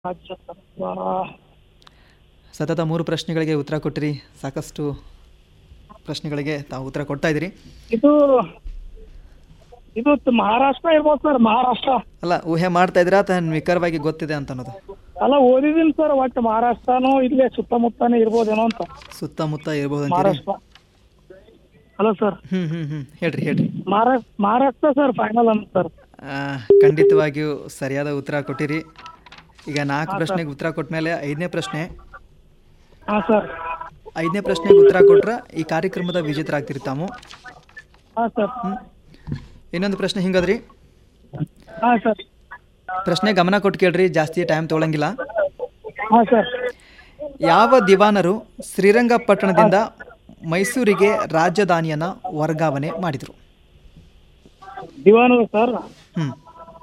ರಾಜ್ಯ ಸರ್ಕಾರ ಸತತ ಮೂರು ಪ್ರಶ್ನೆಗಳಿಗೆ ಉತ್ತರ ಕೊಟ್ಟಿರಿ ಸಾಕಷ್ಟು ಪ್ರಶ್ನೆಗಳಿಗೆ ತಾವು ಉತ್ತರ ಕೊಡ್ತಾ ಇದ್ದೀರಿ ಇದು ಇದು ತ- ಮಹಾರಾಷ್ಟ್ರ ಇರ್ಬೋದು ಸರ್ ಮಹಾರಾಷ್ಟ್ರ ಅಲ್ಲ ಊಹೆ ಮಾಡ್ತಾ ಇದ್ದೀರಾ ಅಥವಾ ನಿಖರವಾಗಿ ಗೊತ್ತಿದೆ ಅಂತ ಅನ್ನೋದು ಅಲ್ಲ ಓದಿದೀನಿ ಸರ್ ಒಟ್ಟು ಮಹಾರಾಷ್ಟ್ರನೂ ಇಲ್ಲೇ ಸುತ್ತಮುತ್ತನೇ ಇರ್ಬೋದೇನೋ ಅಂತ ಸುತ್ತಮುತ್ತ ಇರ್ಬೋದು ಅಂತೀರಿ ಮಹಾರಾಷ್ಟ್ರ ಹಲೋ ಸರ್ ಹ್ಮ್ ಹ್ಮ್ ಹ್ಮ್ ಹೇಳ್ರಿ ಹೇಳ್ರಿ ಮಹಾರಾಷ್ಟ್ರ ಮಹಾರಾಷ್ಟ್ರ ಸರ್ ಫೈನಲ್ ಅಂತ ಸರ್ ಆ, ಖಂಡಿತವಾಗಿಯೂ ಸರಿಯಾದ ಉತ್ತರ ಕೊಟ್ಟಿರಿ ಈಗ ನಾಲ್ಕು ಪ್ರಶ್ನೆಗೆ ಉತ್ತರ ಕೊಟ್ಟ ಮೇಲೆ ಐದನೇ ಪ್ರಶ್ನೆ ಹಾಂ ಸರ್ ಐದನೇ ಪ್ರಶ್ನೆಗೆ ಉತ್ತರ ಕೊಟ್ರೆ ಈ ಕಾರ್ಯಕ್ರಮದ ವಿಜೇತರಾಗ್ತೀರಿ ತಾವು ಹಾಂ ಸರ್ ಹ್ಮ್. ಇನ್ನೊಂದು ಪ್ರಶ್ನೆ ಹಿಂಗದ್ರಿ ಹಾಂ ಸರ್ ಪ್ರಶ್ನೆ ಗಮನ ಕೊಟ್ಟು ಕೇಳ್ರಿ ಜಾಸ್ತಿ ಟೈಮ್ ತೊಗೊಳಂಗಿಲ್ಲ ಹಾಂ ಸರ್ ಯಾವ ದಿವಾನರು ಶ್ರೀರಂಗಪಟ್ಟಣದಿಂದ ಮೈಸೂರಿಗೆ ರಾಜಧಾನಿಯನ್ನ ವರ್ಗಾವಣೆ ಮಾಡಿದರು ದಿವಾನು ಸರ್ ಹ್ಮ್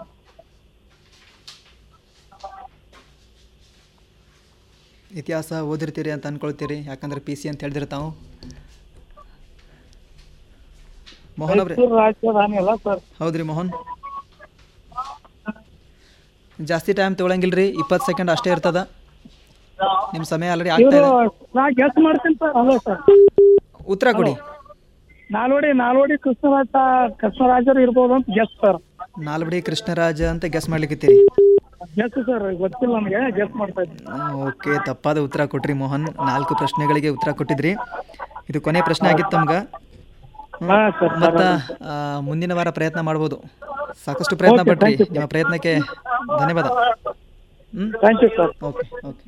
ಇತಿಹಾಸ ಓದಿರ್ತೀರಿ ಅಂತ ಅನ್ಕೊಳ್ತೀರಿ ಯಾಕಂದ್ರೆ ಪಿ ಸಿ ಅಂತ ಹೇಳಿದ್ರೆ ತಾವು ಮೋಹನ್ ಅವ್ರೆ ಮೈಸೂರು ರಾಜಧಾನಿ ಅಲ್ಲ ಸರ್ ಹೌದ್ರಿ ಮೋಹನ್ ಜಾಸ್ತಿ ಟೈಮ್ ತೊಗೊಳಂಗಿಲ್ರಿ ಇಪ್ಪತ್ತು ಸೆಕೆಂಡ್ ಅಷ್ಟೇ ಇರ್ತದ ನಿಮ್ಮ ಸಮಯ ಆಲ್ರೆಡಿ ಆಗ್ತಾ ಇವರು ಇದೆ ನಾ ಗೆಸ್ ಮಾಡ್ತೀನಿ ಸರ್ ಹಲೋ ಸರ್ ಉತ್ತರ ಕೊಡಿ ನಾಲ್ವಡಿ ನಾಲ್ವಡಿ ಕೃಷ್ಣರಾಜ ಕೃಷ್ಣರಾಜರು ಇರ್ಬೋದು ಅಂತ ಗೆಸ್ ಸರ್ ನಾಲ್ವಡಿ ಕೃಷ್ಣರಾಜ ಅಂತ ಗೆಸ್ ಮಾಡ್ಲಿಕ್ಕಿತ್ತೀರಿ ಗೆಸ್ ಸರ್ ಗೊತ್ತಿಲ್ಲ ನನಗೆ ಗೆಸ್ ಮಾಡ್ತಾ ಇದ್ದೀನಿ ಓಕೆ ತಪ್ಪಾದ ಉತ್ತರ ಕೊಟ್ರಿ ಮೋಹನ್ ನಾಲ್ಕು ಪ್ರಶ್ನೆಗಳಿಗೆ ಉತ್ತರ ಕೊಟ್ಟಿದ್ರಿ ಇದು ಕೊನೆ ಪ್ರಶ್ನೆ ಆಗಿತ್ತು ನಮ್ಗೆ ಹ್ಮ್. ಹಾಂ ಸರ್ ಮತ್ತ ಆ, ಮುಂದಿನ ವಾರ ಪ್ರಯತ್ನ ಮಾಡ್ಬೋದು ಸಾಕಷ್ಟು ಪ್ರಯತ್ನ Okay, ಪಟ್ರಿ thank you, sir. ನಿಮ್ಮ ಪ್ರಯತ್ನಕ್ಕೆ ಧನ್ಯವಾದ ಹ್ಮ್ thank you sir okay okay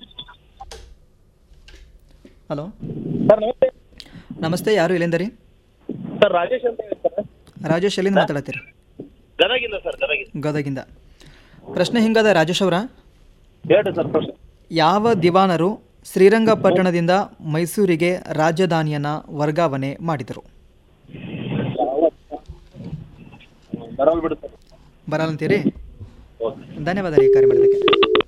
hello sir ನಮಸ್ತೆ ನಮಸ್ತೆ ಯಾರು ಇಲ್ಲಿಂದ ರೀ ಸರ್ ರಾಜೇಶ್ ಅಂತ ಹೇಳಿ ಸರ್ ರಾಜೇಶ್ ಎಲ್ಲಿಂದ ಮಾತಾಡತ್ತೀರಿ ಗದಗಿಂದ ಸರ್ ಗದಗಿಂದ ಗದಗಿಂದ ಪ್ರಶ್ನೆ ಹಿಂಗದ ರಾಜೇಶ್ ಅವರ ಹೇಳಿ ಸರ್ ಪ್ರಶ್ನೆ ಯಾವ ದಿವಾನರು ಶ್ರೀರಂಗಪಟ್ಟಣದಿಂದ ಮೈಸೂರಿಗೆ ರಾಜಧಾನಿಯನ್ನ ವರ್ಗಾವಣೆ ಮಾಡಿದರು ಬರಲ್ ಬಿಡು ಸರ್ ಬರಲ್ಲಂತೀರಿ ಓಕೆ ಧನ್ಯವಾದ ರೀ ಕಾರ್ಯ ಮಾಡೋದಕ್ಕೆ